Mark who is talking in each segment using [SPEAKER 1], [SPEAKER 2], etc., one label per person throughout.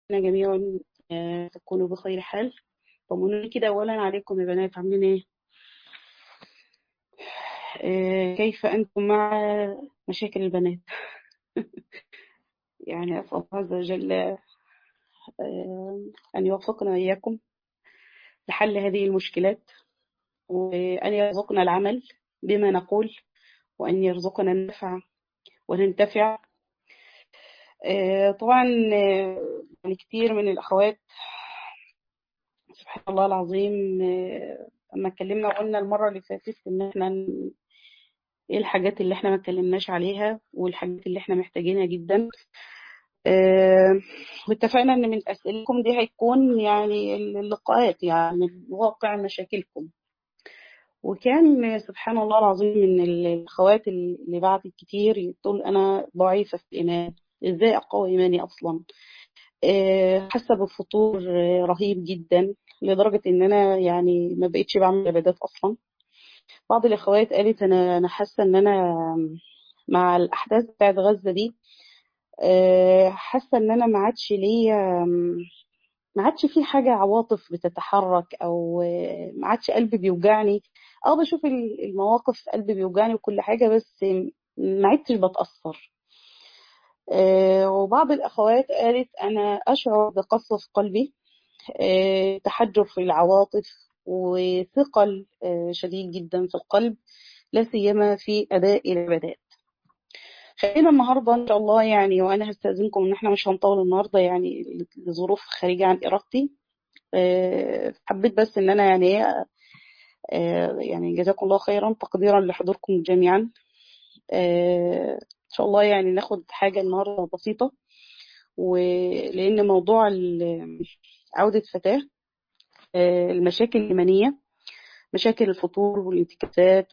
[SPEAKER 1] جميعا آه، تكونوا بخير حال طمنوني كده أولا عليكم يا بنات عاملين إيه آه، كيف أنتم مع مشاكل البنات يعني أسأل الله عز وجل آه، أن يوفقنا وإياكم لحل هذه المشكلات وأن يرزقنا العمل بما نقول وأن يرزقنا النفع وننتفع آه، طبعا آه، يعني كتير من الأخوات سبحان الله العظيم آه، لما اتكلمنا وقلنا المرة اللي فاتت إن احنا ن- ايه الحاجات اللي احنا ما اتكلمناش عليها والحاجات اللي احنا محتاجينها جدا آه، واتفقنا ان من اسئلتكم دي هيكون يعني اللقاءات يعني واقع مشاكلكم وكان سبحان الله العظيم من الاخوات اللي بعتت كتير تقول انا ضعيفة في الايمان ازاي اقوي ايماني اصلا آه، حاسه بفتور آه، رهيب جدا لدرجه ان انا يعني ما بقتش بعمل عبادات اصلا بعض الاخوات قالت انا انا حاسه ان انا مع الاحداث بتاعت غزه دي آه، حاسه ان انا ما عادش ليا ما عادش في حاجه عواطف بتتحرك او آه، ما عادش قلبي بيوجعني اه بشوف ال- المواقف قلبي بيوجعني وكل حاجه بس ما عدتش بتاثر آه، وبعض الأخوات قالت أنا أشعر بقسوة في قلبي آه، تحجر في العواطف وثقل آه، شديد جدا في القلب لا سيما في أداء العبادات خلينا النهاردة إن شاء الله يعني وأنا هستأذنكم إن إحنا مش هنطول النهاردة يعني لظروف خارجة عن إرادتي آه، حبيت بس إن أنا يعني إيه، آه، يعني جزاكم الله خيرا تقديرا لحضوركم جميعا آه، إن شاء الله يعني ناخد حاجة النهاردة بسيطة ولأن موضوع ال- عودة فتاة آه، المشاكل الإيمانية مشاكل الفطور والانتكاسات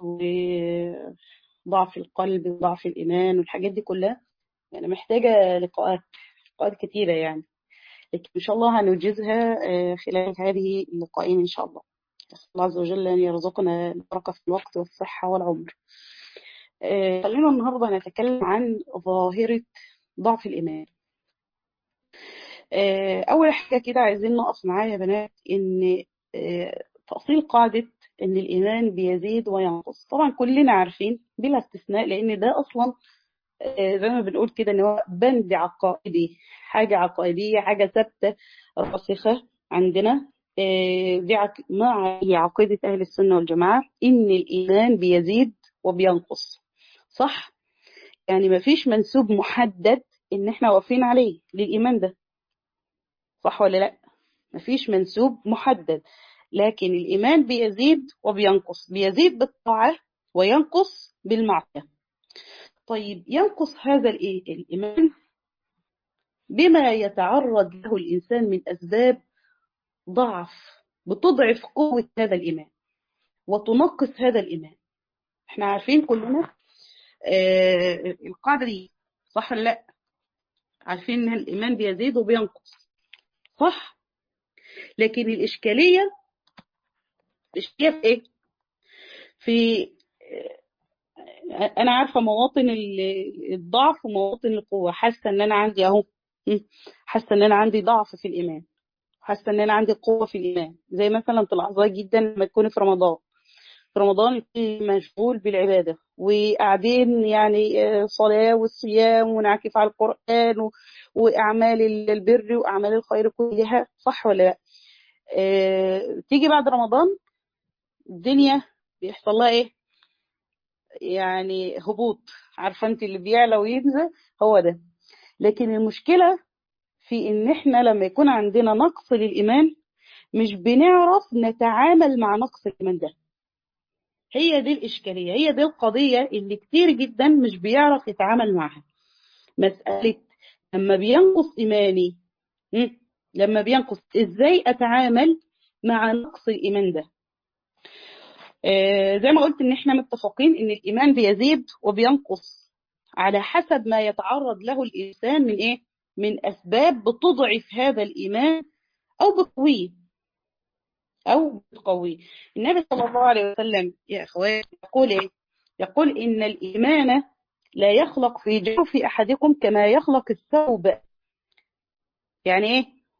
[SPEAKER 1] وضعف القلب وضعف الإيمان والحاجات دي كلها يعني محتاجة لقاءات لقاءات كتيرة يعني لكن إن شاء الله هنوجزها آه، خلال هذه اللقاءين إن شاء الله أسأل الله عز وجل أن يرزقنا البركة في الوقت والصحة والعمر آه، خلينا النهاردة نتكلم عن ظاهرة ضعف الإيمان آه، أول حاجة كده عايزين نقف معايا يا بنات إن آه، تأصيل قاعدة إن الإيمان بيزيد وينقص طبعا كلنا عارفين بلا استثناء لأن ده أصلا آه، زي ما بنقول كده إن هو بند عقائدي حاجة عقائدية حاجة ثابتة راسخة عندنا آه، دي عق- ما عليه عقيدة أهل السنة والجماعة إن الإيمان بيزيد وبينقص صح؟ يعني مفيش منسوب محدد إن إحنا واقفين عليه للإيمان ده صح ولا لأ؟ مفيش منسوب محدد لكن الإيمان بيزيد وبينقص بيزيد بالطاعة وينقص بالمعصية طيب ينقص هذا الإيه؟ الإيمان بما يتعرض له الإنسان من أسباب ضعف بتضعف قوة هذا الإيمان وتنقص هذا الإيمان احنا عارفين كلنا آه القاعدة دي صح ولا لا عارفين ان الإيمان بيزيد وبينقص صح لكن الإشكالية الإشكالية في إيه في آه، انا عارفه مواطن ال- الضعف ومواطن القوه حاسه ان انا عندي اهو م، حاسه ان انا عندي ضعف في الايمان حاسه ان انا عندي قوه في الايمان زي مثلا تلاحظوها جدا لما تكوني في رمضان في رمضان يكون مشغول بالعباده وقاعدين يعني آه، صلاه والصيام ونعكف على القران و- واعمال ال- البر واعمال الخير كلها صح ولا لا آه، تيجي بعد رمضان الدنيا بيحصل لها ايه يعني هبوط عارفه انت اللي بيعلى وينزل هو ده لكن المشكله في ان احنا لما يكون عندنا نقص للايمان مش بنعرف نتعامل مع نقص الايمان ده هي دي الاشكاليه هي دي القضيه اللي كتير جدا مش بيعرف يتعامل معها مساله لما بينقص ايماني مم، لما بينقص ازاي اتعامل مع نقص الايمان ده آه، زي ما قلت ان احنا متفقين ان الايمان بيزيد وبينقص على حسب ما يتعرض له الانسان من ايه من اسباب بتضعف هذا الايمان او بتقويه او بتقويه النبي صلى الله عليه وسلم يا اخوات يقول ايه يقول ان الايمان لا يخلق في جوف احدكم كما يخلق الثوب يعني ايه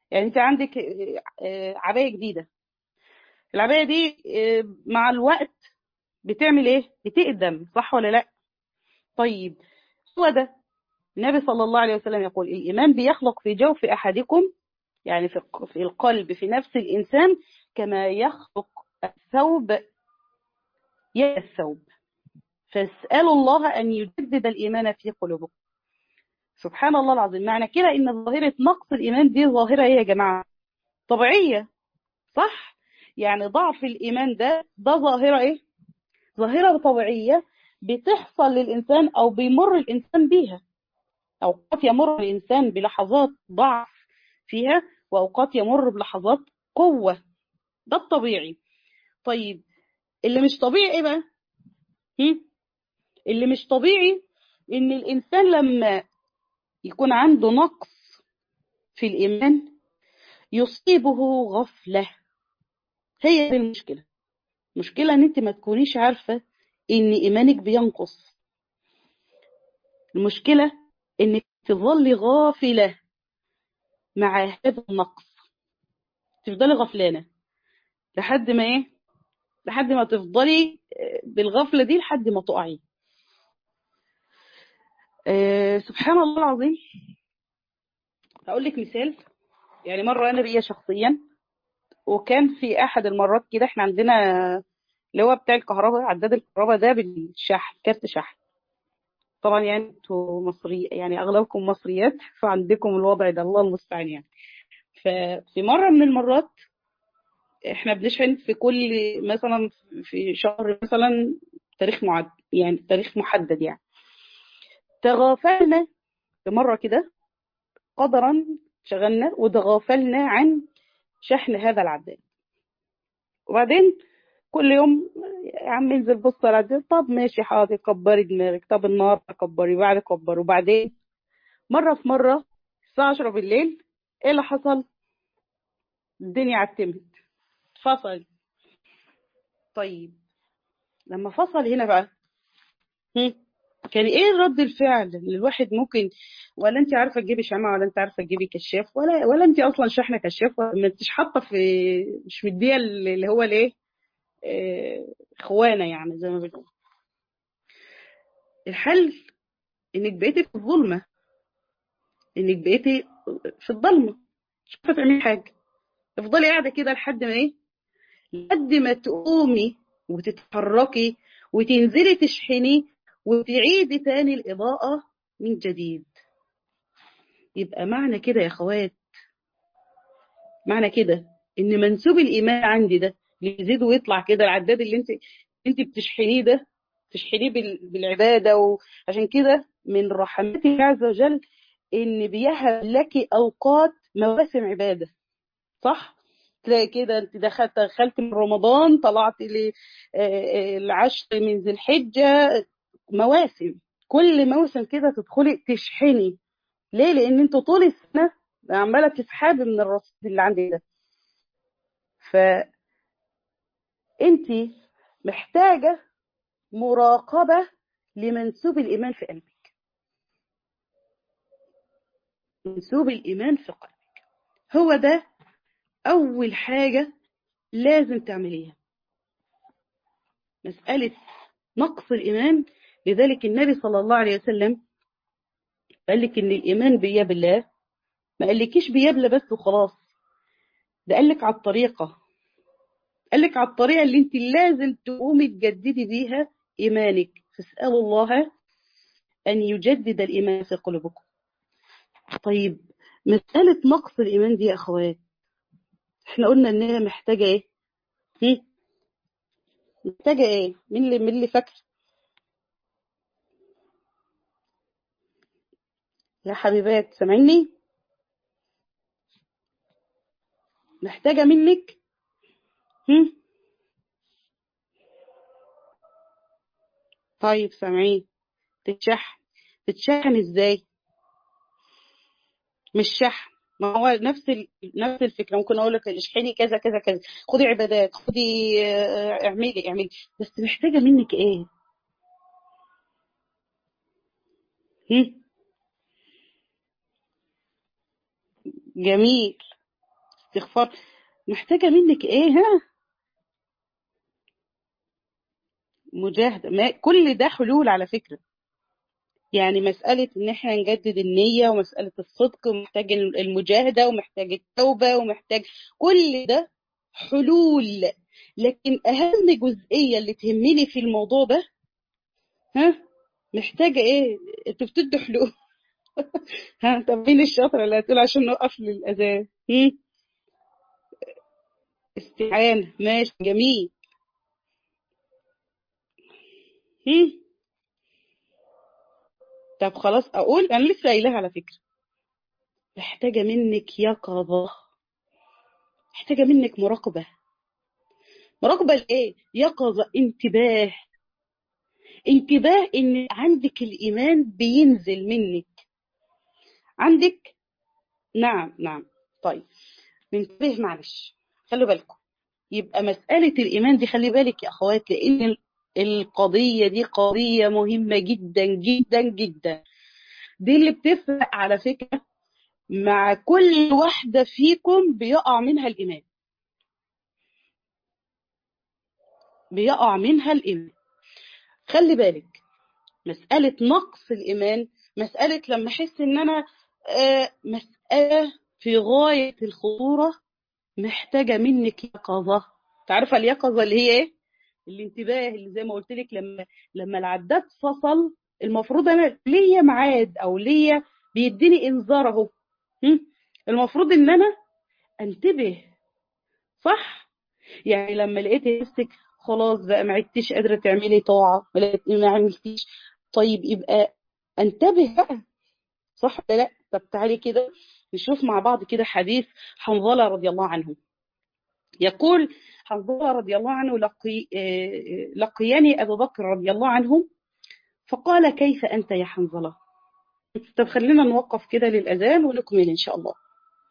[SPEAKER 1] يعني انت عندك عبايه جديده العبايه دي مع الوقت بتعمل ايه بتقدم صح ولا لا طيب هو ده النبي صلى الله عليه وسلم يقول الايمان بيخلق في جوف احدكم يعني في في القلب في نفس الانسان كما يخلق الثوب يد الثوب فاسالوا الله ان يجدد الايمان في قلوبكم سبحان الله العظيم معنى كده ان ظاهره نقص الايمان دي ظاهره ايه يا جماعه طبيعيه صح يعني ضعف الايمان ده ده ظاهره ايه ظاهره طبيعيه بتحصل للانسان او بيمر الانسان بيها اوقات يمر الانسان بلحظات ضعف فيها واوقات يمر بلحظات قوه ده الطبيعي طيب اللي مش طبيعي ايه بقى هم؟ اللي مش طبيعي ان الانسان لما يكون عنده نقص في الايمان يصيبه غفله هي دي المشكله المشكله ان انت ما تكونيش عارفه ان ايمانك بينقص المشكله انك تظلي غافله مع هذا النقص تفضلي غفلانه لحد ما ايه لحد ما تفضلي بالغفله دي لحد ما تقعي أه سبحان الله العظيم هقول لك مثال يعني مره انا بيا شخصيا وكان في احد المرات كده احنا عندنا اللي هو بتاع الكهرباء عداد الكهرباء ده بالشحن كارت شحن طبعا يعني انتوا مصري يعني اغلبكم مصريات فعندكم الوضع ده الله المستعان يعني ففي مره من المرات احنا بنشحن في كل مثلا في شهر مثلا تاريخ معد يعني تاريخ محدد يعني تغافلنا في مرة كده قدرا شغلنا وتغافلنا عن شحن هذا العداد وبعدين كل يوم يا عم انزل بص على العداد طب ماشي حاضر كبري دماغك طب النهارده كبري بعد كبر وبعدين مرة في مرة الساعة 10 بالليل ايه اللي حصل؟ الدنيا عتمت فصل طيب لما فصل هنا بقى هم. كان ايه رد الفعل اللي الواحد ممكن ولا انت عارفه تجيبي شمعه ولا انت عارفه تجيبي كشاف ولا ولا انت اصلا شاحنه كشاف ولا ما انتش حاطه في مش مديه اللي هو الايه اه خوانه يعني زي ما بنقول الحل انك بقيتي في الظلمه انك بقيتي في الضلمه مش عارفه تعملي حاجه تفضلي قاعده كده لحد ما ايه لحد ما تقومي وتتحركي وتنزلي تشحني وتعيدي تاني الإضاءة من جديد يبقى معنى كده يا خوات معنى كده ان منسوب الايمان عندي ده اللي يزيد ويطلع كده العداد اللي انت انت بتشحنيه ده تشحنيه بالعباده وعشان كده من رحمات الله عز وجل ان بيهب لك اوقات مواسم عباده صح تلاقي كده انت دخلت دخلت من رمضان طلعت العشر من ذي الحجه مواسم كل موسم كده تدخلي تشحني ليه لان انتوا طول السنه عماله تسحبي من الرصيد اللي عندي ده ف انت محتاجه مراقبه لمنسوب الايمان في قلبك منسوب الايمان في قلبك هو ده اول حاجه لازم تعمليها مساله نقص الايمان لذلك النبي صلى الله عليه وسلم قال لك ان الايمان بياب الله ما قالكيش بياب الله بس وخلاص ده قال لك على الطريقه قال لك على الطريقه اللي انت لازم تقومي تجددي بيها ايمانك فاسالوا الله ان يجدد الايمان في قلوبكم طيب مساله نقص الايمان دي يا اخوات احنا قلنا ان هي محتاجه ايه هم؟ محتاجه ايه مين اللي مين اللي فاكر يا حبيبات سامعيني محتاجة منك هم؟ طيب سامعين تتشحن تتشحن ازاي مش شحن ما هو نفس ال... نفس الفكره ممكن اقول لك اشحني كذا كذا كذا خدي عبادات خدي اعملي اعملي بس محتاجه منك ايه هم؟ جميل استغفار محتاجة منك ايه ها مجاهدة ما كل ده حلول على فكرة يعني مسألة إن إحنا نجدد النية ومسألة الصدق ومحتاج المجاهدة ومحتاج التوبة ومحتاج كل ده حلول لكن أهم جزئية اللي تهمني في الموضوع ده ها محتاجة إيه؟ أنتوا بتدوا حلول ها طب مين الشاطرة اللي هتقول عشان نوقف للأذان؟ هم؟ استعانة ماشي جميل هم؟ طب خلاص اقول انا لسه قايلها على فكره محتاجه منك يقظه محتاجه منك مراقبه مراقبه لايه يقظه انتباه انتباه ان عندك الايمان بينزل منك عندك نعم نعم طيب ننتبه معلش خلوا بالكم يبقى مسألة الإيمان دي خلي بالك يا أخوات لأن القضية دي قضية مهمة جدا جدا جدا دي اللي بتفرق على فكرة مع كل واحدة فيكم بيقع منها الإيمان بيقع منها الإيمان خلي بالك مسألة نقص الإيمان مسألة لما أحس إن أنا آه مسألة في غاية الخطورة محتاجة منك يقظة تعرف اليقظة اللي هي إيه؟ الانتباه اللي زي ما قلت لك لما لما العداد فصل المفروض انا ليا ميعاد او ليا بيديني انذار اهو المفروض ان انا انتبه صح يعني لما لقيت نفسك خلاص بقى ما عدتيش قادره تعملي طاعه ما عملتيش طيب يبقى انتبه بقى صح ولا لا طب تعالي كده نشوف مع بعض كده حديث حنظله رضي الله عنه يقول حنظله رضي الله عنه لقي لقياني ابو بكر رضي الله عنه فقال كيف انت يا حنظله طب خلينا نوقف كده للاذان ونكمل ان شاء الله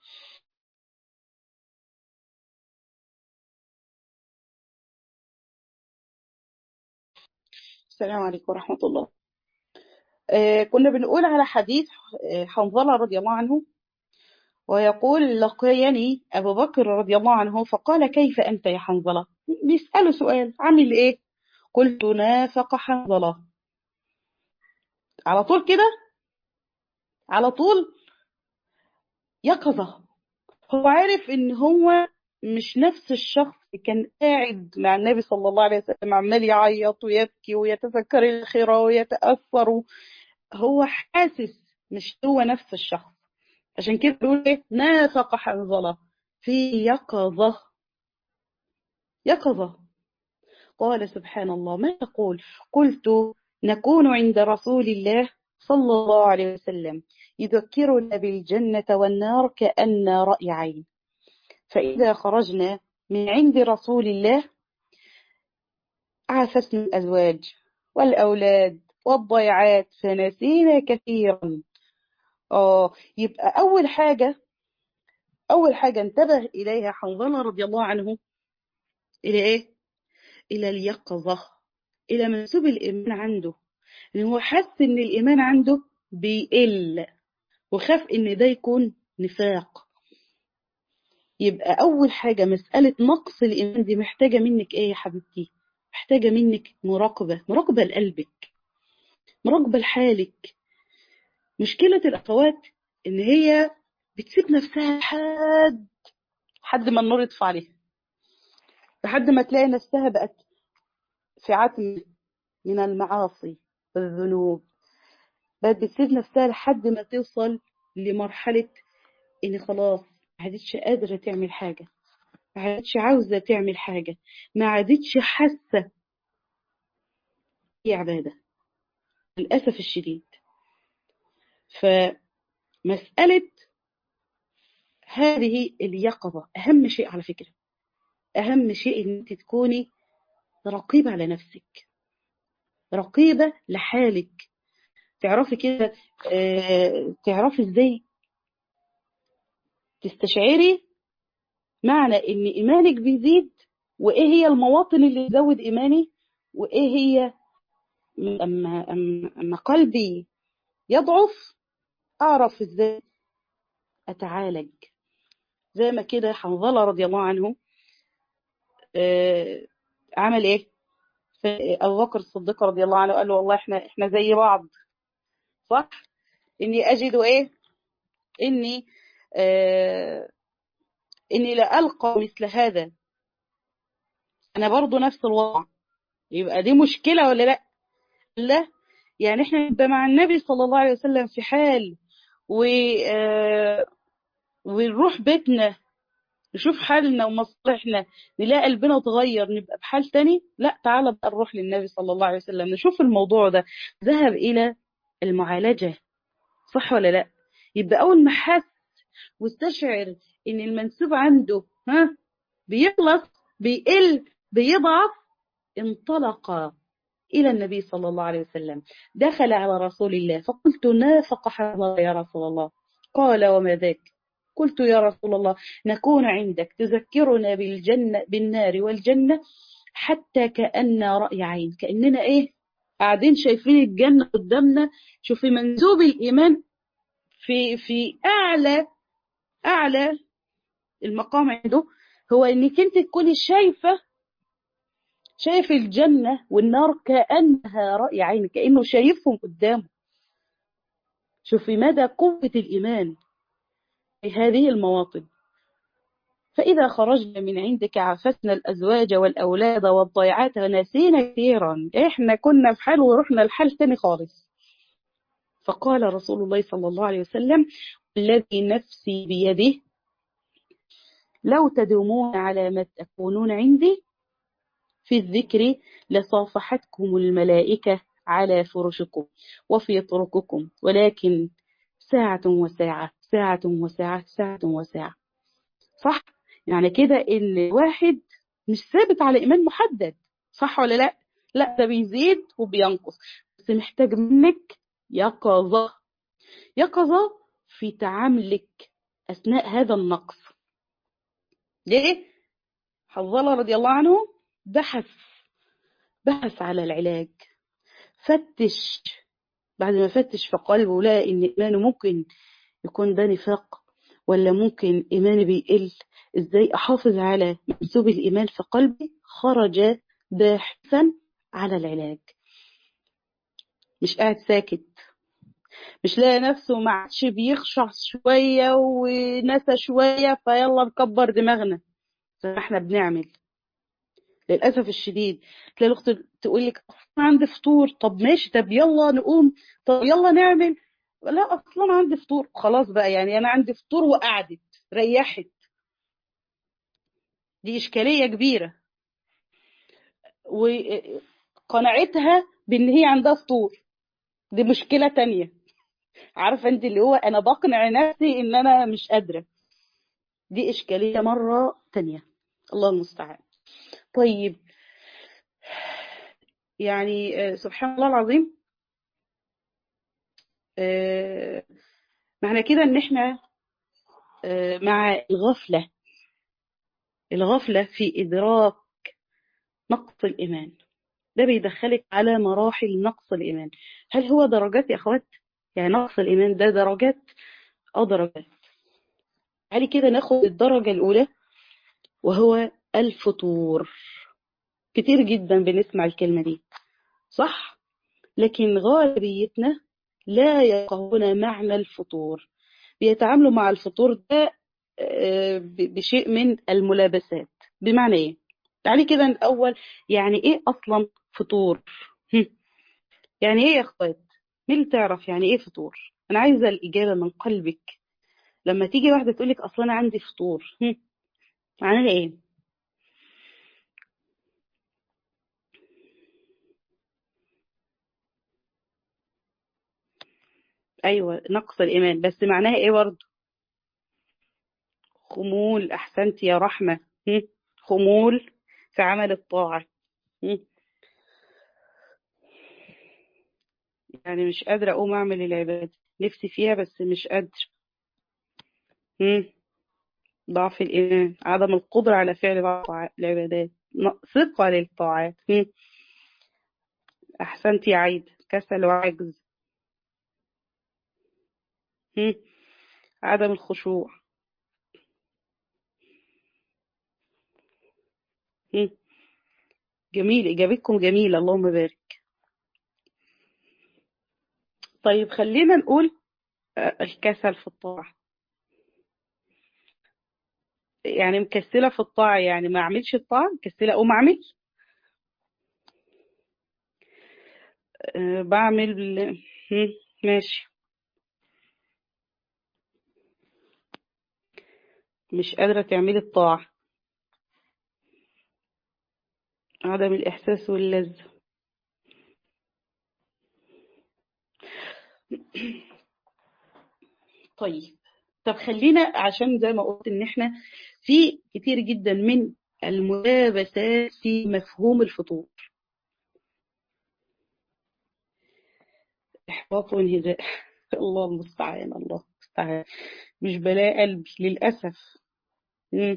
[SPEAKER 1] السلام عليكم ورحمه الله آه كنا بنقول على حديث حنظله رضي الله عنه ويقول لقيني أبو بكر رضي الله عنه فقال كيف أنت يا حنظلة بيسأله سؤال عامل إيه قلت نافق حنظلة على طول كده على طول يقظة هو عارف إن هو مش نفس الشخص اللي كان قاعد مع النبي صلى الله عليه وسلم عمال يعيط ويبكي ويتذكر الخيرة ويتأثر هو حاسس مش هو نفس الشخص عشان كده بيقول ايه نافق حنظلة في يقظة يقظة قال سبحان الله ما تقول قلت نكون عند رسول الله صلى الله عليه وسلم يذكرنا بالجنة والنار كأن رأي عين فإذا خرجنا من عند رسول الله عافسنا الأزواج والأولاد والضيعات فنسينا كثيرا اه يبقى اول حاجه اول حاجه انتبه اليها حنظله رضي الله عنه الى ايه الى اليقظه الى منسوب الايمان عنده ان هو حس ان الايمان عنده بيقل وخاف ان ده يكون نفاق يبقى اول حاجه مساله نقص الايمان دي محتاجه منك ايه يا حبيبتي محتاجه منك مراقبه مراقبه لقلبك مراقبه لحالك مشكلة الأخوات إن هي بتسيب نفسها لحد لحد ما النور يطفى عليها لحد ما تلاقي نفسها بقت في عتم من المعاصي والذنوب بقت بتسيب نفسها لحد ما توصل لمرحلة إن خلاص ما عادتش قادرة تعمل حاجة ما عادتش عاوزة تعمل حاجة ما عادتش حاسة هي عبادة للأسف الشديد فمسألة هذه اليقظة أهم شيء على فكرة أهم شيء أن أنت تكوني رقيبة على نفسك رقيبة لحالك تعرفي كده اه تعرفي ازاي تستشعري معنى ان ايمانك بيزيد وايه هي المواطن اللي تزود ايماني وايه هي اما اما قلبي يضعف اعرف ازاي اتعالج زي ما كده حنظلة رضي الله عنه آه عمل ايه ابو بكر الصديق رضي الله عنه قال له والله احنا احنا زي بعض صح اني اجد ايه اني آه اني لا القى مثل هذا انا برضو نفس الوضع يبقى دي مشكلة ولا لا لا يعني احنا نبقى مع النبي صلى الله عليه وسلم في حال و آه ونروح بيتنا نشوف حالنا ومصالحنا نلاقي قلبنا اتغير نبقى بحال تاني لا تعالى بقى نروح للنبي صلى الله عليه وسلم نشوف الموضوع ده ذهب إلى المعالجة صح ولا لا يبقى أول ما حس واستشعر إن المنسوب عنده ها بيخلص بيقل بيضعف انطلق إلى النبي صلى الله عليه وسلم دخل على رسول الله فقلت نافق حظا يا رسول الله قال وما ذاك قلت يا رسول الله نكون عندك تذكرنا بالجنة بالنار والجنة حتى كأن رأي عين كأننا إيه قاعدين شايفين الجنة قدامنا شوفي منسوب الإيمان في في أعلى أعلى المقام عنده هو إنك أنت تكوني شايفة شايف الجنة والنار كأنها رأي عين كأنه شايفهم قدامه شوفي مدى قوة الإيمان في هذه المواطن فإذا خرجنا من عندك عفتنا الأزواج والأولاد والضيعات ونسينا كثيرا إحنا كنا في حال ورحنا الحال تاني خالص فقال رسول الله صلى الله عليه وسلم الذي نفسي بيده لو تدومون على ما تكونون عندي في الذكر لصافحتكم الملائكة على فرشكم وفي طرقكم ولكن ساعة وساعة ساعة وساعة ساعة وساعة صح يعني كده ان واحد مش ثابت على ايمان محدد صح ولا لا لا ده بيزيد وبينقص بس محتاج منك يقظة يقظة في تعاملك اثناء هذا النقص ليه حنظلة رضي الله عنه بحث بحث على العلاج فتش بعد ما فتش في قلبه لقى ان ايمانه ممكن يكون ده نفاق ولا ممكن إيماني بيقل إزاي أحافظ على منسوب الإيمان في قلبي خرج باحثا على العلاج مش قاعد ساكت مش لاقي نفسه ما عادش بيخشع شوية ونسى شوية فيلا نكبر دماغنا زي ما احنا بنعمل للأسف الشديد تلاقي الأخت تقول لك عندي فطور طب ماشي طب يلا نقوم طب يلا نعمل لا اصلا عندي فطور خلاص بقى يعني انا عندي فطور وقعدت ريحت دي اشكاليه كبيره وقناعتها بان هي عندها فطور دي مشكله تانية عارفه انت اللي هو انا بقنع نفسي ان انا مش قادره دي اشكاليه مره تانية الله المستعان طيب يعني سبحان الله العظيم معنى كده ان احنا مع الغفلة الغفلة في إدراك نقص الإيمان ده بيدخلك على مراحل نقص الإيمان هل هو درجات يا أخوات يعني نقص الإيمان ده درجات أو درجات تعالي كده ناخد الدرجة الأولى وهو الفطور كتير جدا بنسمع الكلمة دي صح لكن غالبيتنا لا يفقهون معنى الفطور بيتعاملوا مع الفطور ده بشيء من الملابسات بمعنى ايه تعالي كده الاول يعني ايه اصلا فطور يعني ايه يا اخوات مين تعرف يعني ايه فطور انا عايزه الاجابه من قلبك لما تيجي واحده تقول لك اصلا انا عندي فطور معناها ايه ايوه نقص الايمان بس معناها ايه برضه خمول احسنت يا رحمه خمول في عمل الطاعه يعني مش قادره اقوم اعمل العباده نفسي فيها بس مش قادره ضعف الايمان عدم القدره على فعل بعض العبادات ثقه للطاعات احسنت يا عيد كسل وعجز عدم الخشوع هم. جميل إجابتكم جميلة اللهم بارك طيب خلينا نقول آه، الكسل في الطاعة يعني مكسلة في الطاعة يعني ما أعملش الطاعة مكسلة أقوم أعمل أه بعمل بال- هم، ماشي مش قادرة تعملي الطاعة عدم الإحساس واللذة طيب طب خلينا عشان زي ما قلت إن إحنا في كتير جدا من الملابسات في مفهوم الفطور إحباط وانهزاء الله المستعان الله المستعان مش بلاقي قلبي للأسف مم.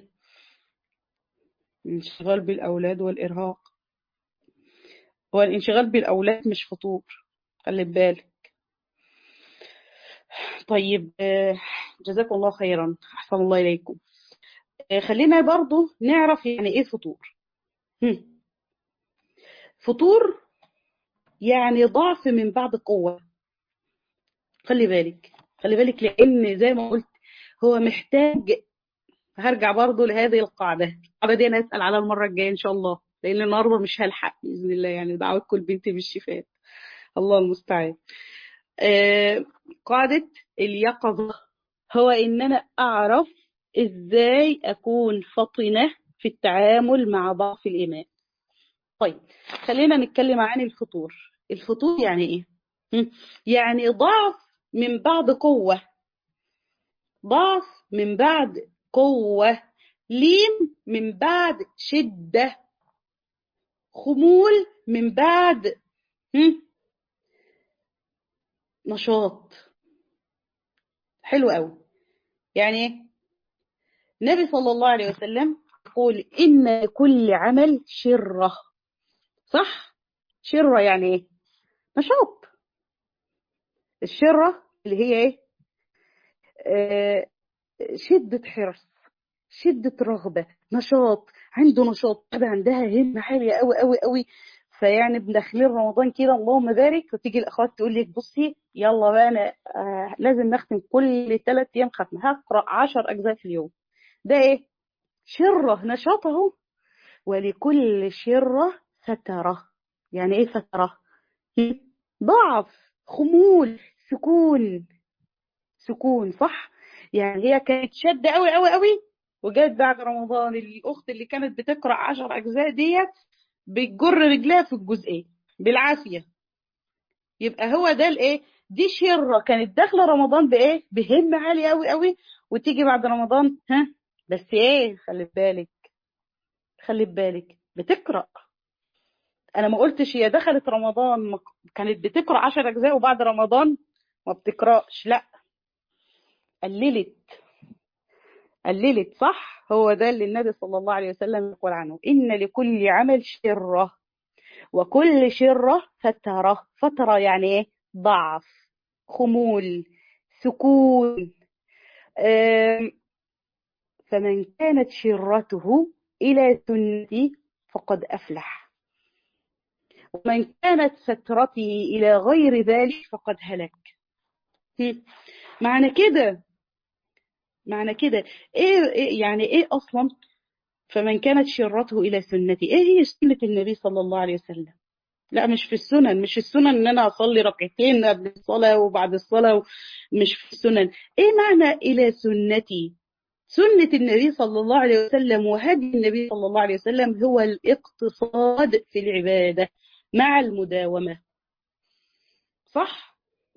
[SPEAKER 1] انشغال بالأولاد والإرهاق هو الانشغال بالأولاد مش فطور خلي بالك طيب آه، جزاكم الله خيرا أحسن الله إليكم آه، خلينا برضو نعرف يعني إيه فطور هم. فطور يعني ضعف من بعد قوة خلي بالك خلي بالك لأن زي ما قلت هو محتاج هرجع برضو لهذه القاعدة القاعدة دي أنا أسأل على المرة الجاية إن شاء الله لأن النهاردة مش هلحق بإذن الله يعني دعوة كل بنتي بالشفاء الله المستعان آه، قاعدة اليقظة هو إن أنا أعرف إزاي أكون فطنة في التعامل مع ضعف الإيمان طيب خلينا نتكلم عن الفطور الفطور يعني إيه؟ هم؟ يعني ضعف من بعد قوة ضعف من بعد قوة لين من بعد شدة خمول من بعد هم؟ نشاط حلو قوي يعني ايه النبي صلى الله عليه وسلم يقول إن لكل عمل شرة صح شرة يعني ايه نشاط الشرة اللي هي ايه آه شدة حرص شدة رغبة نشاط عنده نشاط كده عندها همة عالية قوي قوي قوي فيعني بداخلين رمضان كده اللهم بارك وتيجي الاخوات تقول لك بصي يلا بقى انا آه لازم نختم كل ثلاث ايام ختمه هقرا 10 اجزاء في اليوم ده ايه شره نشاط اهو ولكل شره فتره يعني ايه فتره ضعف خمول سكون سكون صح يعني هي كانت شاده قوي قوي قوي وجت بعد رمضان الاخت اللي كانت بتقرا 10 اجزاء ديت بتجر رجلها في الجزئين بالعافيه يبقى هو ده الايه دي شره كانت داخله رمضان بايه بهمه عاليه قوي قوي وتيجي بعد رمضان ها بس ايه خلي بالك خلي بالك بتقرا انا ما قلتش هي دخلت رمضان ما كانت بتقرا 10 اجزاء وبعد رمضان ما بتقراش لا قللت قللت صح هو ده اللي النبي صلى الله عليه وسلم يقول عنه إن لكل عمل شرة وكل شرة فترة فترة يعني ايه ضعف خمول سكون فمن كانت شرته إلى سنتي فقد أفلح ومن كانت فترته إلى غير ذلك فقد هلك معنى كده معنى كده إيه, إيه يعني ايه اصلا فمن كانت شرته الى سنتي ايه هي سنه النبي صلى الله عليه وسلم لا مش في السنن مش السنن ان انا اصلي ركعتين قبل الصلاه وبعد الصلاه مش في السنن ايه معنى الى سنتي سنة النبي صلى الله عليه وسلم وهدي النبي صلى الله عليه وسلم هو الاقتصاد في العبادة مع المداومة صح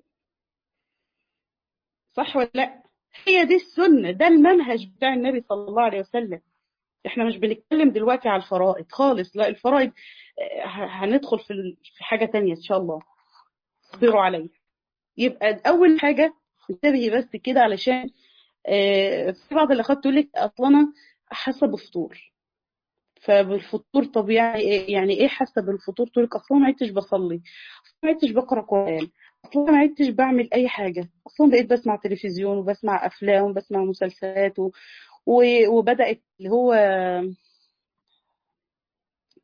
[SPEAKER 1] صح ولا لا هي دي السنة ده المنهج بتاع النبي صلى الله عليه وسلم احنا مش بنتكلم دلوقتي على الفرائض خالص لا الفرائض هندخل في حاجة تانية ان شاء الله اصبروا عليا يبقى اول حاجة انتبهي بس كده علشان في بعض الاخوات تقول لك اصلا انا حاسه بفطور فبالفطور طب يعني ايه يعني ايه حاسه بالفطور تقول لك اصلا ما عدتش بصلي اصلا ما عدتش بقرا قران اصلا ما عدتش بعمل اي حاجه اصلا بقيت بسمع تلفزيون وبسمع افلام وبسمع مسلسلات و... و... وبدات اللي هو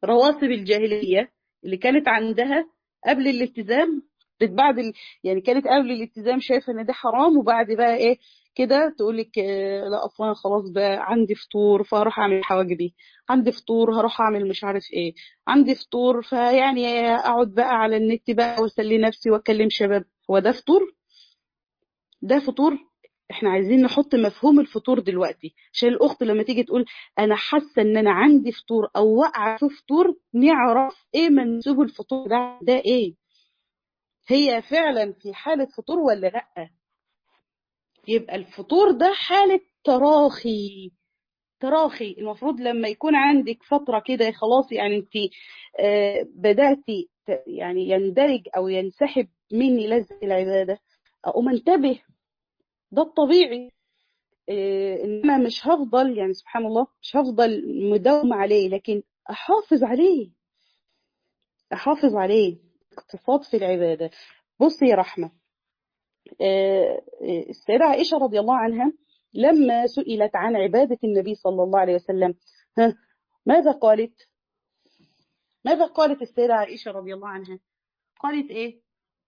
[SPEAKER 1] رواسب الجاهلية اللي كانت عندها قبل الالتزام بعد ال... يعني كانت قبل الالتزام شايفة ان ده حرام وبعد بقى ايه كده تقول لك آه لا اصلا خلاص بقى عندي فطور فهروح اعمل حواجبي عندي فطور هروح اعمل مش عارف ايه عندي فطور فيعني اقعد بقى على النت بقى واسلي نفسي واكلم شباب هو ده فطور ده فطور احنا عايزين نحط مفهوم الفطور دلوقتي عشان الاخت لما تيجي تقول انا حاسه ان انا عندي فطور او واقعه في فطور نعرف ايه منسوب الفطور ده ده ايه هي فعلا في حاله فطور ولا لا يبقى الفطور ده حاله تراخي تراخي المفروض لما يكون عندك فتره كده خلاص يعني انت آه بداتي يعني يندرج او ينسحب مني لذة العباده اقوم انتبه ده الطبيعي إيه انما مش هفضل يعني سبحان الله مش هفضل مداوم عليه لكن احافظ عليه احافظ عليه اقتصاد في العباده بصي يا رحمه إيه السيده عائشه رضي الله عنها لما سئلت عن عباده النبي صلى الله عليه وسلم ها ماذا قالت ماذا قالت السيده عائشه رضي الله عنها قالت ايه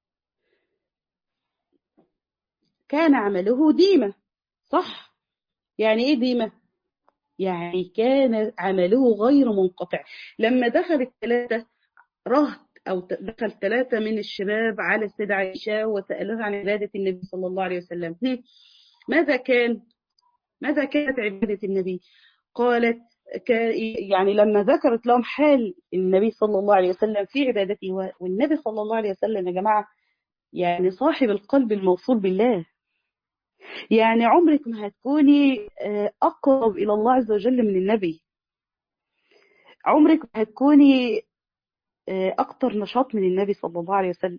[SPEAKER 1] كان عمله ديمة صح يعني ايه ديمة يعني كان عمله غير منقطع لما دخل الثلاثة رهط أو دخل ثلاثة من الشباب على السيدة عائشة وسألوها عن عبادة النبي صلى الله عليه وسلم ماذا كان ماذا كانت عبادة النبي قالت يعني لما ذكرت لهم حال النبي صلى الله عليه وسلم في عبادته والنبي صلى الله عليه وسلم يا جماعة يعني صاحب القلب الموصول بالله يعني عمرك ما هتكوني أقرب إلى الله عز وجل من النبي عمرك ما هتكوني أكتر نشاط من النبي صلى الله عليه وسلم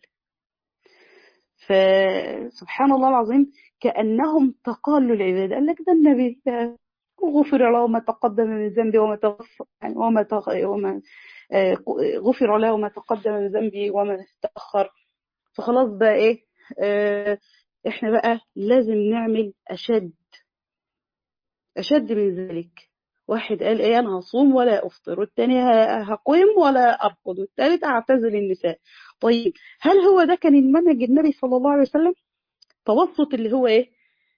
[SPEAKER 1] فسبحان الله العظيم كأنهم تقالوا العبادة قال لك ده النبي غفر له ما تقدم من ذنبه وما تغفر يعني وما, تغ... وما غفر له ما تقدم من ذنبه وما تأخر فخلاص بقى ايه اه احنا بقى لازم نعمل اشد اشد من ذلك واحد قال ايه انا هصوم ولا افطر والتاني هقوم ولا ارقد والتالت اعتزل النساء طيب هل هو ده كان المنهج النبي صلى الله عليه وسلم توسط اللي هو ايه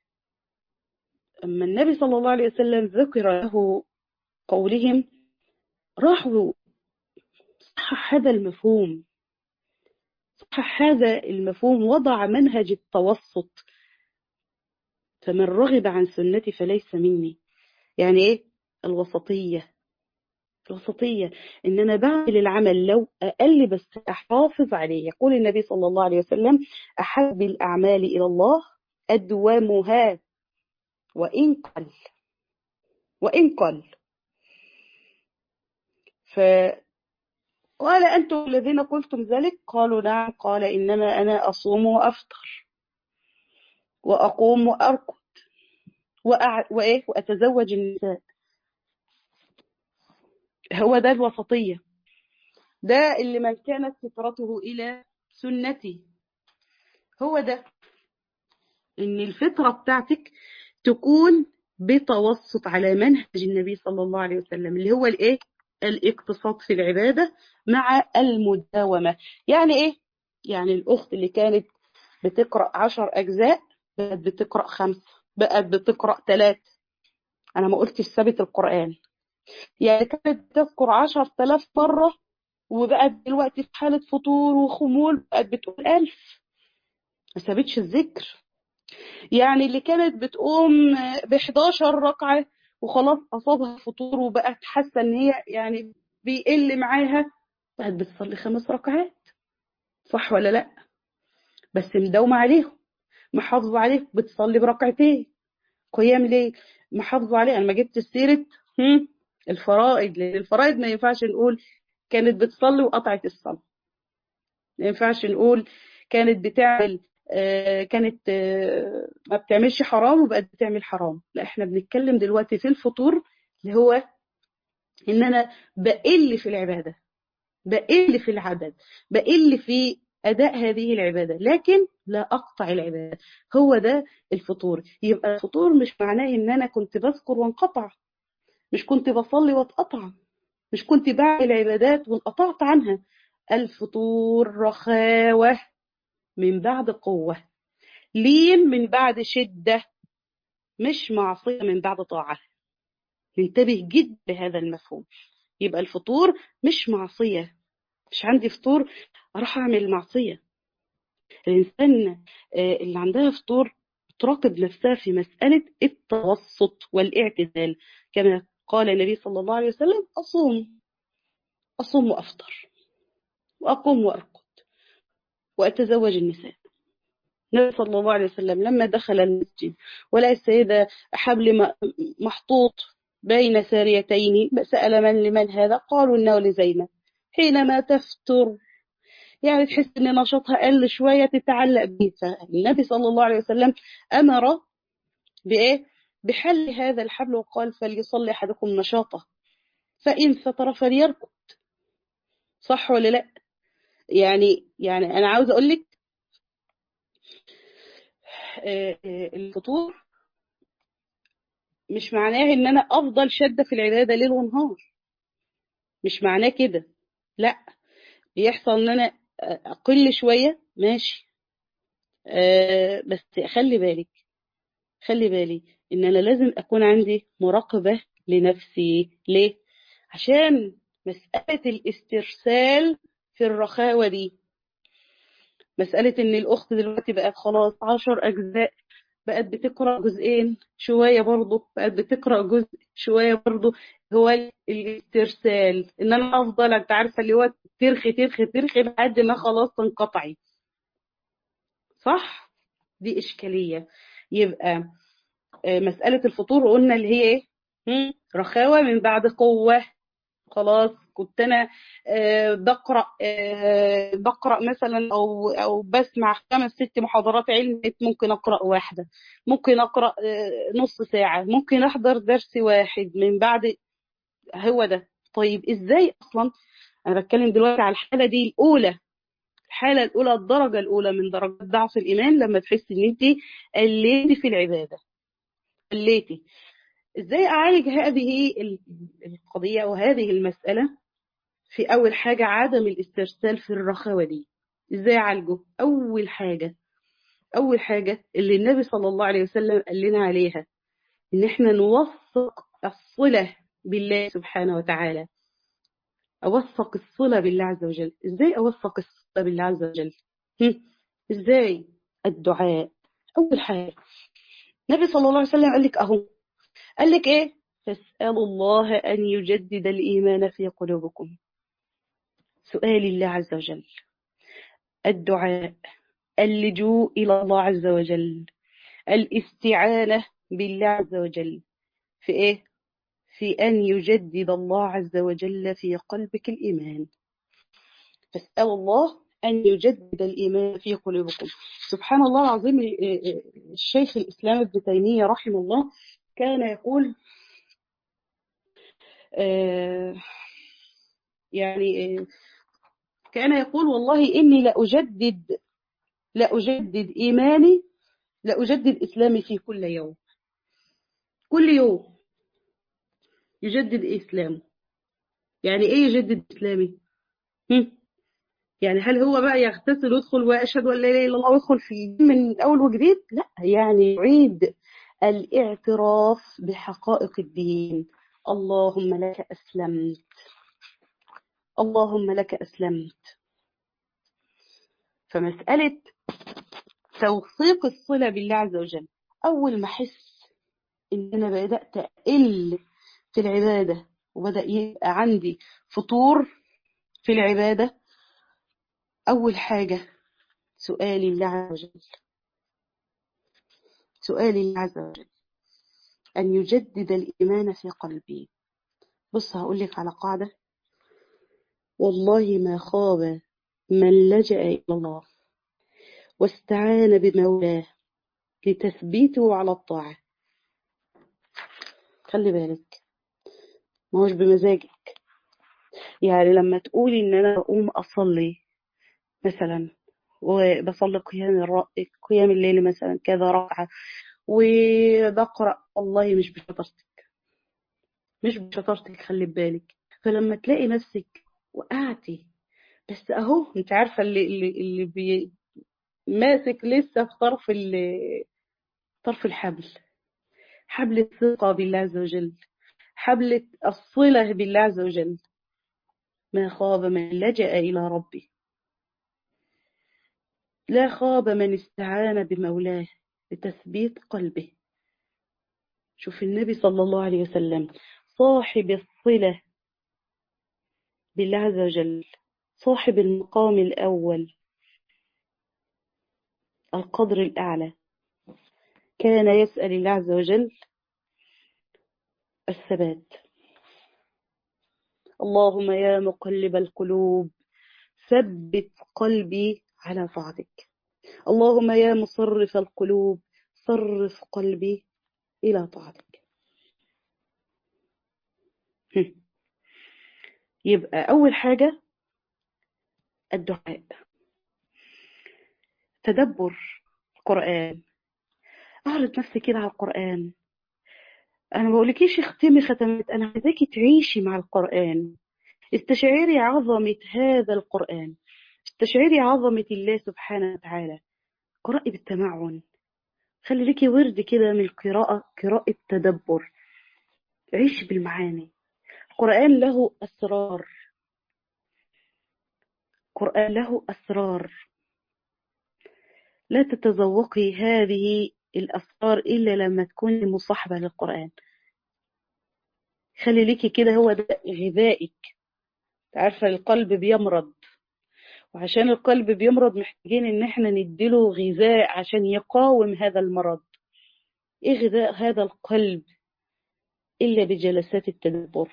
[SPEAKER 1] اما النبي صلى الله عليه وسلم ذكر له قولهم راحوا صحح هذا المفهوم صحح هذا المفهوم وضع منهج التوسط فمن رغب عن سنتي فليس مني يعني ايه الوسطية الوسطية ان انا بعمل العمل لو اقل بس احافظ عليه يقول النبي صلى الله عليه وسلم احب الاعمال الى الله ادومها وان قل وان قل ف قال أنتم الذين قلتم ذلك قالوا نعم قال إنما أنا أصوم وأفطر وأقوم وأرقد وأع... وإيه وأتزوج النساء هو ده الوسطية ده اللي من كانت فطرته إلى سنتي هو ده إن الفطرة بتاعتك تكون بتوسط على منهج النبي صلى الله عليه وسلم اللي هو الإيه الاقتصاد في العبادة مع المداومة يعني ايه يعني الاخت اللي كانت بتقرأ عشر اجزاء بقت بتقرأ خمسة بقت بتقرأ ثلاثة انا ما قلتش ثابت القرآن يعني كانت تذكر عشر تلاف مرة وبقت دلوقتي في حالة فطور وخمول بقت بتقول ألف ما سابتش الذكر يعني اللي كانت بتقوم ب 11 ركعة وخلاص أصابها فطور وبقت حاسة إن هي يعني بيقل معاها بقت بتصلي خمس ركعات صح ولا لأ بس مداومة عليهم محافظة عليهم بتصلي بركعتين قيام ليل محافظة عليه أنا ما جبت سيرة الفرائض لأن الفرائض ما ينفعش نقول كانت بتصلي وقطعت الصلاة ما ينفعش نقول كانت بتعمل آه كانت آه ما بتعملش حرام وبقت بتعمل حرام لا احنا بنتكلم دلوقتي في الفطور اللي هو ان انا بقل في العبادة بقل في العدد بقل في أداء هذه العبادة لكن لا أقطع العبادة هو ده الفطور يبقى الفطور مش معناه إن أنا كنت بذكر وانقطع مش كنت بصلي واتقطع مش كنت بعمل عبادات وانقطعت عنها الفطور رخاوة من بعد قوة لين من بعد شدة مش معصية من بعد طاعة ننتبه جدا بهذا المفهوم يبقى الفطور مش معصية مش عندي فطور أروح أعمل معصية الإنسان اللي عندها فطور تراقب نفسها في مسألة التوسط والاعتدال كما قال النبي صلى الله عليه وسلم أصوم أصوم وأفطر وأقوم وأرقد وأتزوج النساء النبي صلى الله عليه وسلم لما دخل المسجد ولقى السيدة حبل محطوط بين ساريتين سأل من لمن هذا قالوا إنه لزينب حينما تفتر يعني تحس ان نشاطها قل شويه تتعلق به النبي صلى الله عليه وسلم امر بايه بحل هذا الحبل وقال فليصلي احدكم نشاطه فان فتر فليركض صح ولا لا يعني يعني انا عاوز اقول لك الفطور مش معناه ان انا افضل شده في العباده ليل ونهار مش معناه كده لا بيحصل ان انا اقل شويه ماشي أه بس خلي بالك خلي بالي ان انا لازم اكون عندي مراقبه لنفسي ليه عشان مساله الاسترسال في الرخاوه دي مساله ان الاخت دلوقتي بقت خلاص عشر اجزاء بقت بتقرا جزئين شويه برضه بقت بتقرا جزء شويه برضه هو الاسترسال ان انا افضل انت عارفه اللي هو ترخي ترخي ترخي لحد ما خلاص تنقطعي صح دي اشكاليه يبقى مساله الفطور قلنا اللي هي ايه رخاوه من بعد قوه خلاص كنت انا بقرا بقرا مثلا او او بسمع خمس ست محاضرات علم ممكن اقرا واحده ممكن اقرا نص ساعه ممكن احضر درس واحد من بعد هو ده طيب ازاي اصلا انا بتكلم دلوقتي على الحاله دي الاولى الحاله الاولى الدرجه الاولى من درجات ضعف الايمان لما تحسي ان انت قليتي في العباده قليتي ازاي اعالج هذه القضيه وهذه المساله في اول حاجه عدم الاسترسال في الرخاوه دي ازاي اعالجه اول حاجه اول حاجه اللي النبي صلى الله عليه وسلم قال لنا عليها ان احنا نوثق الصله بالله سبحانه وتعالى اوثق الصله بالله عز وجل ازاي اوثق الصله بالله عز وجل ازاي الدعاء اول حاجه النبي صلى الله عليه وسلم قال لك اهو قال لك ايه فاسالوا الله ان يجدد الايمان في قلوبكم سؤال الله عز وجل الدعاء اللجوء الى الله عز وجل الاستعانه بالله عز وجل في ايه في ان يجدد الله عز وجل في قلبك الايمان فاسالوا الله أن يجدد الإيمان في قلوبكم سبحان الله العظيم الشيخ الإسلام ابن تيمية رحمه الله كان يقول يعني كان يقول والله إني لأجدد لأجدد إيماني لأجدد إسلامي في كل يوم كل يوم يجدد إسلامه يعني إيه يجدد إسلامي؟ هم؟ يعني هل هو بقى يغتسل ويدخل واشهد ان لا اله الا الله ويدخل في من اول وجديد لا يعني يعيد الاعتراف بحقائق الدين اللهم لك اسلمت اللهم لك اسلمت فمساله توثيق الصله بالله عز وجل اول ما احس ان انا بدات اقل في العباده وبدا يبقى عندي فطور في العباده أول حاجة سؤال الله عز وجل سؤال الله عز وجل أن يجدد الإيمان في قلبي بص هقول لك على قاعدة والله ما خاب من لجأ إلى الله واستعان بمولاه لتثبيته على الطاعة خلي بالك ما هوش بمزاجك يعني لما تقولي ان انا اقوم اصلي مثلا وبصلي قيام الر... قيام الليل مثلا كذا ركعة وبقرأ والله مش بشطارتك مش بشطارتك خلي بالك فلما تلاقي نفسك وقعتي بس اهو انت عارفه اللي اللي, اللي بي ماسك لسه في طرف طرف الحبل حبل الثقة بالله عز وجل حبل الصلة بالله عز وجل ما خاب من لجأ إلى ربه لا خاب من استعان بمولاه لتثبيت قلبه شوف النبي صلى الله عليه وسلم صاحب الصلة بالله عز وجل صاحب المقام الأول القدر الأعلى كان يسأل الله عز وجل الثبات اللهم يا مقلب القلوب ثبت قلبي على طاعتك اللهم يا مصرف القلوب صرف قلبي إلى طاعتك يبقى أول حاجة الدعاء تدبر القرآن أعرض نفسي كده على القرآن أنا ما بقولكيش اختمي ختمات أنا عايزاكي تعيشي مع القرآن استشعري عظمة هذا القرآن استشعري عظمة الله سبحانه وتعالى قرأي بالتمعن خلي ليكي ورد كده من القراءة قراءة تدبر عيش بالمعاني القرآن له أسرار القرآن له أسرار لا تتذوقي هذه الأسرار إلا لما تكوني مصاحبة للقرآن خلي ليكي كده هو ده غذائك عارفة القلب بيمرض وعشان القلب بيمرض محتاجين ان احنا نديله غذاء عشان يقاوم هذا المرض ايه غذاء هذا القلب الا بجلسات التدبر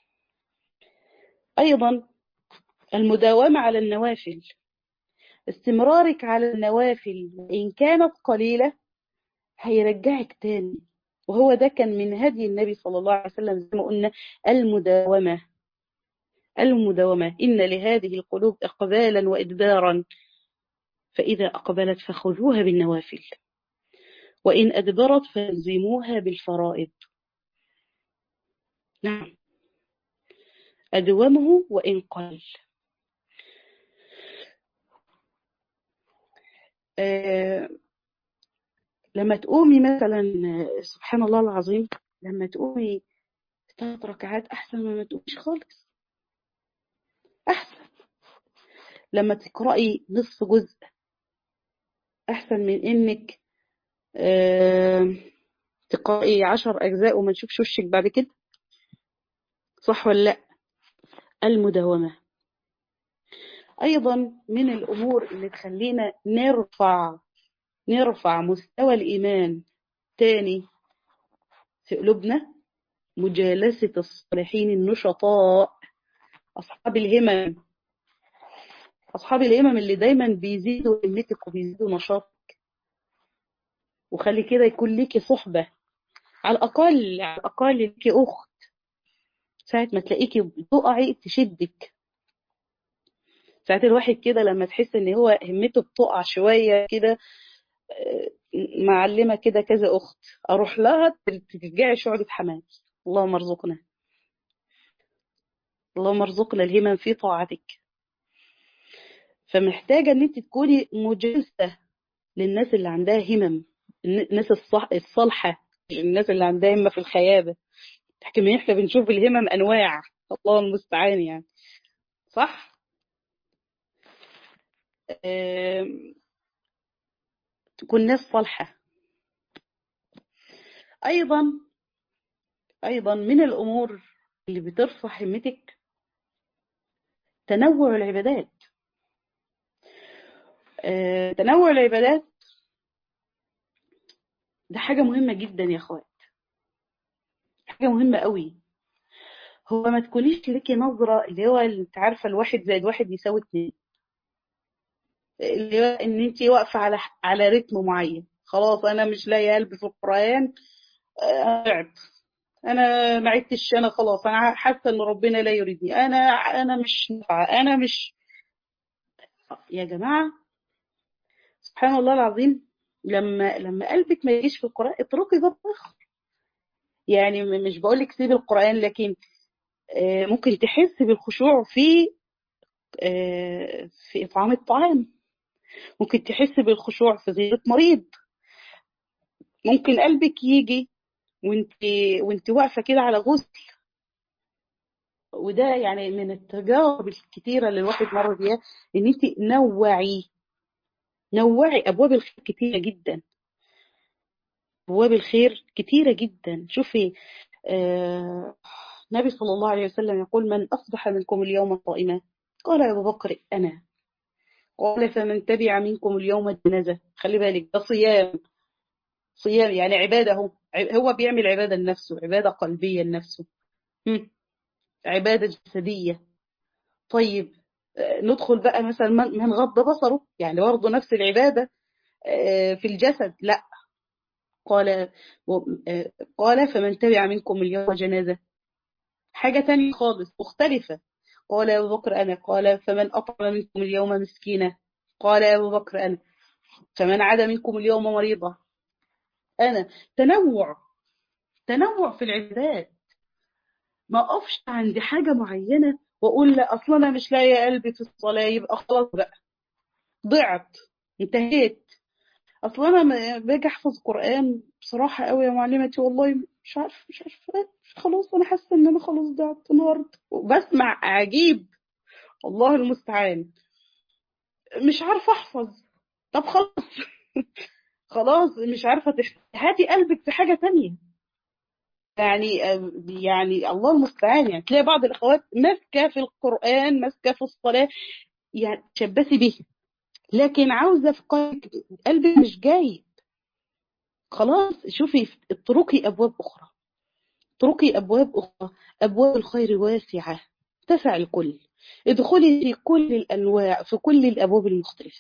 [SPEAKER 1] ايضا المداومة على النوافل استمرارك على النوافل إن كانت قليلة هيرجعك تاني وهو ده كان من هدي النبي صلى الله عليه وسلم زي ما قلنا المداومة المداومة إن لهذه القلوب إقبالا وإدبارا فإذا أقبلت فخذوها بالنوافل وإن أدبرت فالزموها بالفرائض نعم أدومه وإن قل آه لما تقومي مثلا سبحان الله العظيم لما تقومي ثلاث ركعات أحسن ما ما تقوميش خالص أحسن لما تقرأي نصف جزء أحسن من إنك آه تقرأي عشر أجزاء وما نشوفش وشك بعد كده صح ولا لأ المداومة أيضا من الأمور اللي تخلينا نرفع نرفع مستوى الإيمان تاني في قلوبنا مجالسة الصالحين النشطاء أصحاب الهمم أصحاب الهمم اللي دايما بيزيدوا همتك وبيزيدوا نشاطك وخلي كده يكون ليكي صحبة على الأقل على الأقل ليكي أخت ساعة ما تلاقيكي بتقعي تشدك ساعات الواحد كده لما تحس ان هو همته بتقع شوية كده معلمة كده كذا أخت أروح لها ترجعي شعلة حماس اللهم ارزقنا اللهم ارزقنا الهمم في طاعتك فمحتاجة ان انت تكوني مجلسة للناس اللي عندها همم الناس الصح الصالحة الناس اللي عندها همة في الخيابة تحكي احنا بنشوف الهمم أنواع الله المستعان يعني صح أه... تكون ناس صالحة أيضا أيضا من الأمور اللي بترفع همتك تنوع العبادات أه... تنوع العبادات ده حاجة مهمة جدا يا أخوات حاجة مهمة قوي هو ما تكونيش ليكي نظرة اللي هو انت عارفة الواحد زائد واحد يساوي اتنين اللي هو ان انت واقفة على على رتم معين خلاص انا مش لاقي قلب في القرآن انا تعبت انا ما عدتش انا خلاص انا حاسة ان ربنا لا يريدني انا انا مش نافعة انا مش يا جماعة سبحان الله العظيم لما لما قلبك ما يجيش في القرآن اتركي باب اخر يعني مش بقول لك سيب القرآن لكن ممكن تحس بالخشوع في في إطعام الطعام ممكن تحس بالخشوع في زيارة مريض ممكن قلبك يجي وانت وانت واقفة كده على غسل وده يعني من التجارب الكتيرة اللي الواحد مر بيها ان انت نوعي نوعي ابواب الخير كتيرة جدا ابواب الخير كتيرة جدا شوفي آه النبي صلى الله عليه وسلم يقول من اصبح منكم اليوم صائما قال ابو بكر انا قال فمن تبع منكم اليوم جنازه خلي بالك ده صيام صيام يعني عباده هو هو بيعمل عباده لنفسه عباده قلبيه لنفسه عباده جسديه طيب ندخل بقى مثلا من غض بصره يعني برضه نفس العباده في الجسد لا قال قال فمن تبع منكم اليوم جنازه حاجه تانية خالص مختلفه قال أبو بكر أنا قال فمن أطعم منكم اليوم مسكينة قال أبو بكر أنا فمن عاد منكم اليوم مريضة أنا تنوع تنوع في العبادات ما أقفش عند حاجة معينة وأقول لا أصلا أنا مش لاقية قلبي في الصلاة يبقى خلاص بقى ضعت انتهيت أصلا أنا باجي أحفظ قرآن بصراحة قوي يا معلمتي والله مش عارف مش عارفة خلاص أنا حاسة إن أنا خلاص ضعت انهارت وبسمع عجيب الله المستعان مش عارفة أحفظ طب خلاص خلاص مش عارفة تحفظ هاتي قلبك في حاجة تانية يعني يعني الله المستعان يعني تلاقي بعض الأخوات ماسكة في القرآن ماسكة في الصلاة يعني تشبثي به لكن عاوزة في قلبي مش جايب خلاص شوفي اتركي أبواب أخرى اتركي أبواب أخرى أبواب الخير واسعة تسع الكل ادخلي في كل الأنواع في كل الأبواب المختلفة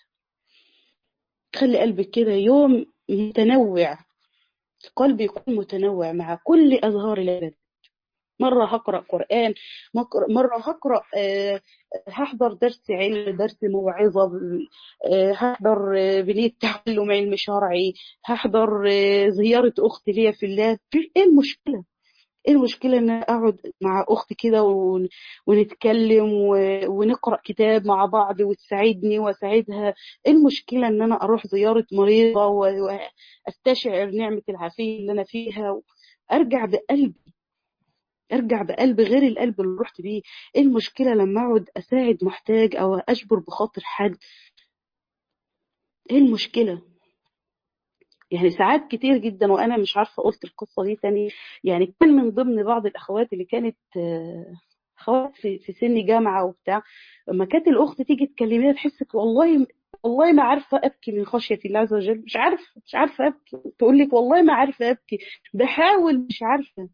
[SPEAKER 1] خلي قلبك كده يوم متنوع قلبي يكون متنوع مع كل أزهار العبادة مرة هقرأ قرآن مرة هقرأ أه هحضر درس علم درس موعظة أه هحضر بنية تعلم علم شرعي هحضر أه زيارة أختي ليا في الله ايه المشكلة ايه المشكلة ان اقعد مع اختي كده ونتكلم ونقرأ كتاب مع بعض وتساعدني واساعدها ايه المشكلة ان انا اروح زيارة مريضة واستشعر نعمة العافية اللي انا فيها ارجع بقلبي ارجع بقلب غير القلب اللي رحت بيه ايه المشكلة لما اقعد اساعد محتاج او اشبر بخاطر حد ايه المشكلة يعني ساعات كتير جدا وانا مش عارفه قلت القصه دي تاني يعني كان من ضمن بعض الاخوات اللي كانت اخوات في في سن جامعه وبتاع لما كانت الاخت تيجي تكلميها تحسك والله والله ما عارفه ابكي من خشيه الله عز وجل مش عارفه مش عارفه ابكي تقول لك والله ما عارفه ابكي بحاول مش عارفه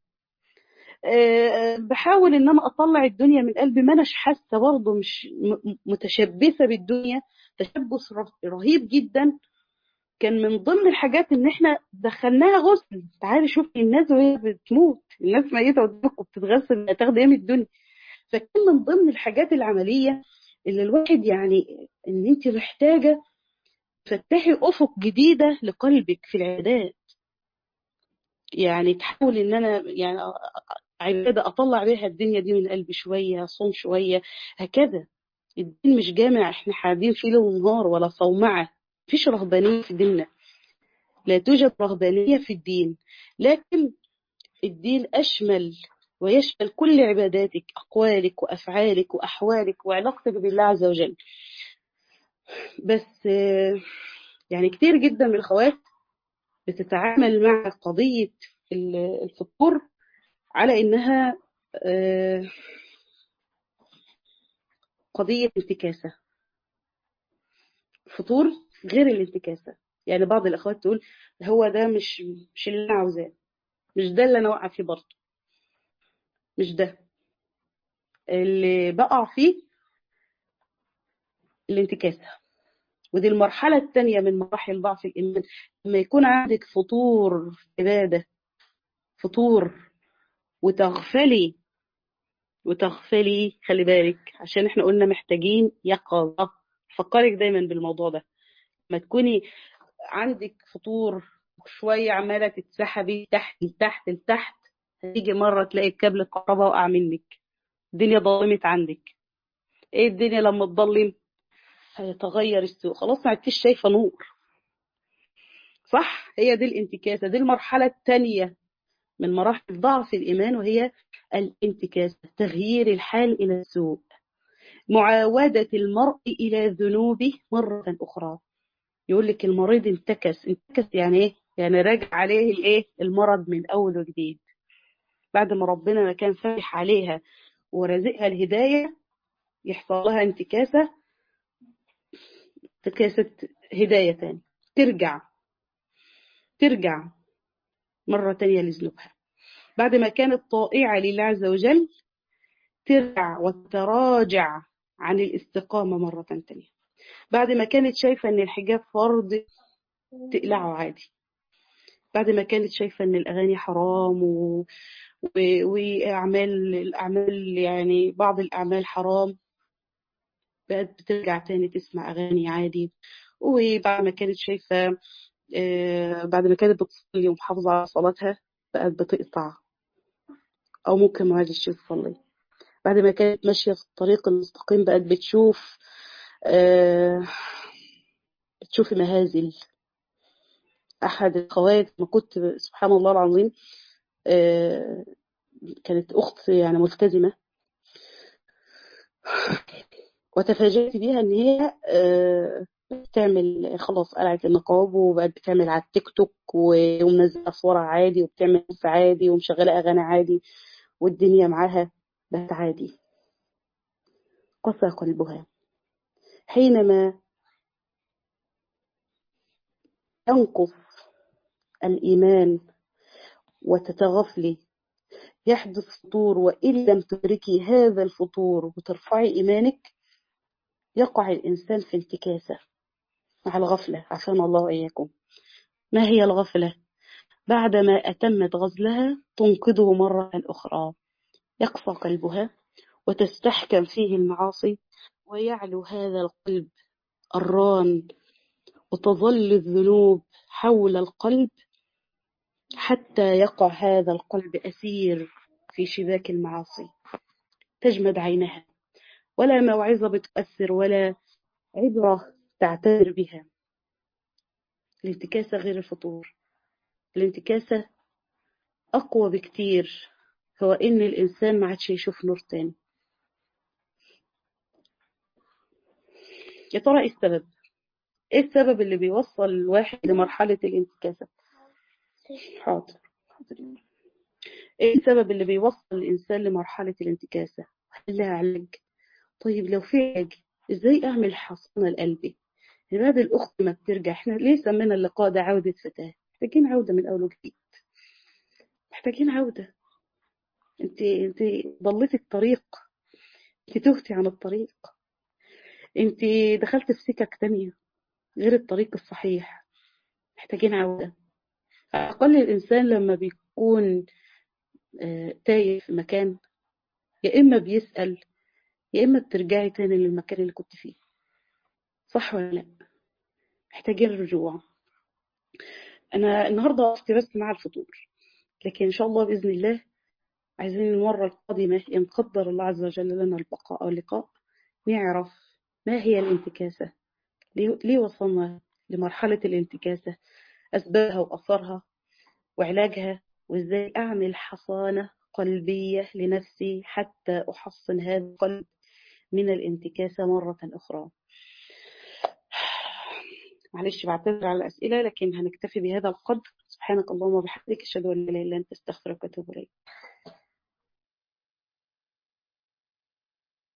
[SPEAKER 1] أه بحاول ان انا اطلع الدنيا من قلبي ما اناش حاسه برضه مش متشبثه بالدنيا تشبث رهيب جدا كان من ضمن الحاجات ان احنا دخلناها غسل تعالي شوفي الناس وهي بتموت الناس ميته قدامك وبتتغسل هتاخدي ايه من الدنيا فكان من ضمن الحاجات العمليه اللي الواحد يعني ان انت محتاجه تفتحي افق جديده لقلبك في العبادات يعني تحاول ان انا يعني عباده اطلع بيها الدنيا دي من قلبي شويه صوم شويه هكذا الدين مش جامع احنا قاعدين فيه ليل ونهار ولا صومعه مفيش رهبانية في ديننا لا توجد رهبانية في الدين لكن الدين أشمل ويشمل كل عباداتك أقوالك وأفعالك وأحوالك وعلاقتك بالله عز وجل بس يعني كتير جدا من الأخوات بتتعامل مع قضية الفطور على إنها قضية انتكاسة فطور غير الانتكاسة يعني بعض الأخوات تقول هو ده مش مش اللي أنا عاوزاه مش ده اللي أنا واقعة فيه برضه مش ده اللي بقع فيه الانتكاسة ودي المرحلة الثانية من مراحل ضعف الإيمان لما يكون عندك فطور عبادة فطور وتغفلي وتغفلي خلي بالك عشان احنا قلنا محتاجين يقظة فكرك دايما بالموضوع ده ما تكوني عندك فطور شوية عمالة تتسحبي تحت لتحت لتحت هتيجي مرة تلاقي الكابل الكهرباء وقع منك الدنيا ضلمت عندك ايه الدنيا لما تضلم هيتغير السوق خلاص ما عدتش شايفه نور صح هي دي الانتكاسه دي المرحله الثانيه من مراحل ضعف الايمان وهي الانتكاسه تغيير الحال الى السوء معاودة المرء إلى ذنوبه مرة أخرى يقول لك المريض انتكس انتكس يعني ايه يعني راجع عليه الايه المرض من اول وجديد بعد ما ربنا ما كان فاتح عليها ورزقها الهدايه يحصل لها انتكاسه انتكاسه هدايه تاني ترجع ترجع مره تانية لذنوبها بعد ما كانت طائعه لله عز وجل ترجع وتراجع عن الاستقامه مره تانية بعد ما كانت شايفه ان الحجاب فرض تقلعه عادي بعد ما كانت شايفة ان الاغاني حرام و... و... واعمال الاعمال يعني بعض الاعمال حرام بقت بترجع تاني تسمع اغاني عادي وبعد ما كانت شايفة آه بعد ما كانت بتصلي ومحافظة على صلاتها بقت بتقطع او ممكن ما عادش تصلي بعد ما كانت ماشية في الطريق المستقيم بقت بتشوف آه بتشوفي مهازل احد الاخوات ما كنت سبحان الله العظيم آه كانت اخت يعني ملتزمه وتفاجأت بيها ان هي آه بتعمل خلاص قلعت النقاب وبقت بتعمل على التيك توك ومنزله صورها عادي وبتعمل عادي ومشغله اغاني عادي والدنيا معاها بقت عادي قسى قلبها حينما ينقص الإيمان وتتغفلي يحدث فطور وإن لم تدركي هذا الفطور وترفعي إيمانك يقع الإنسان في انتكاسة مع الغفلة عافانا الله وإياكم ما هي الغفلة؟ بعدما أتمت غزلها تنقذه مرة أخرى يقسى قلبها وتستحكم فيه المعاصي ويعلو هذا القلب الران وتظل الذنوب حول القلب حتى يقع هذا القلب أسير في شباك المعاصي تجمد عينها ولا موعظة بتؤثر ولا عبرة تعتبر بها الانتكاسة غير الفطور الانتكاسة أقوى بكتير هو إن الإنسان ما عادش يشوف نور تاني يا ترى إيه السبب؟ إيه السبب اللي بيوصل الواحد لمرحلة الانتكاسة؟ حاضر ايه السبب اللي بيوصل الانسان لمرحله الانتكاسه هل لها علاج طيب لو في علاج ازاي اعمل حصانه لقلبي بعد الاخت ما بترجع احنا ليه سمينا اللقاء ده عوده فتاه محتاجين عوده من اول وجديد محتاجين عوده انت انت ضليتي الطريق انت تهتي عن الطريق انت دخلت في سكك تانية غير الطريق الصحيح محتاجين عوده أقل الإنسان لما بيكون تايه في مكان يا إما بيسأل يا إما بترجعي تاني للمكان اللي كنت فيه صح ولا لا محتاجين رجوع أنا النهاردة وقفتي بس مع الفطور لكن إن شاء الله بإذن الله عايزين المرة القادمة إن قدر الله عز وجل لنا البقاء أو اللقاء نعرف ما هي الانتكاسة ليه وصلنا لمرحلة الانتكاسة أسبابها وأثرها وعلاجها وإزاي أعمل حصانة قلبية لنفسي حتى أحصن هذا القلب من الانتكاسة مرة أخرى معلش بعتذر على الأسئلة لكن هنكتفي بهذا القدر سبحانك اللهم وبحمدك أشهد أن لا إله إلا أنت أستغفرك وأتوب إليك